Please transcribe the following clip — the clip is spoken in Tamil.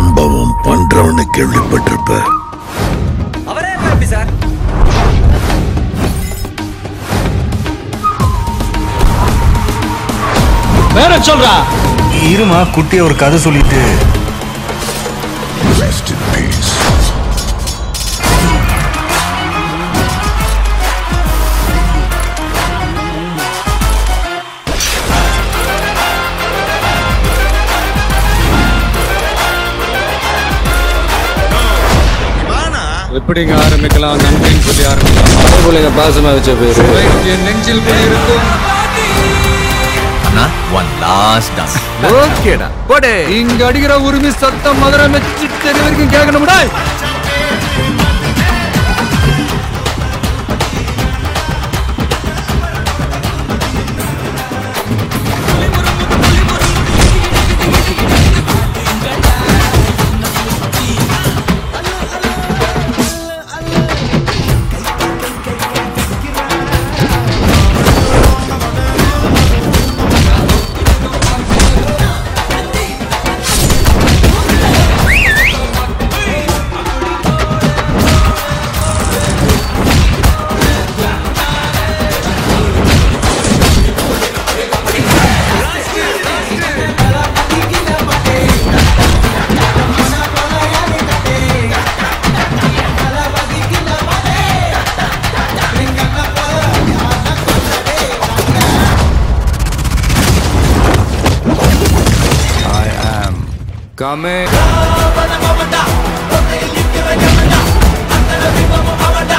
சம்பவம் பண்றவனை கேள்விப்பட்டிருப்ப அவரே எப்படி சார் வேற சொல்றா இருமா குட்டிய ஒரு கதை சொல்லிட்டு Rest in peace. எப்படிங்க ஆரம்பிக்கலாம் நன்றின்னு சொல்லி ஆரம்பிக்கலாம் அதே போல எங்க பாசமா வச்ச பேரு என் நெஞ்சில் குடியிருக்கும் அண்ணா ஒன் லாஸ்ட் டான்ஸ் ஓகேடா போடே இங்க அடிக்கிற உரிமை சத்தம் மதுரை மெச்சு தெரிய வரைக்கும் கேட்கணும்டா கமே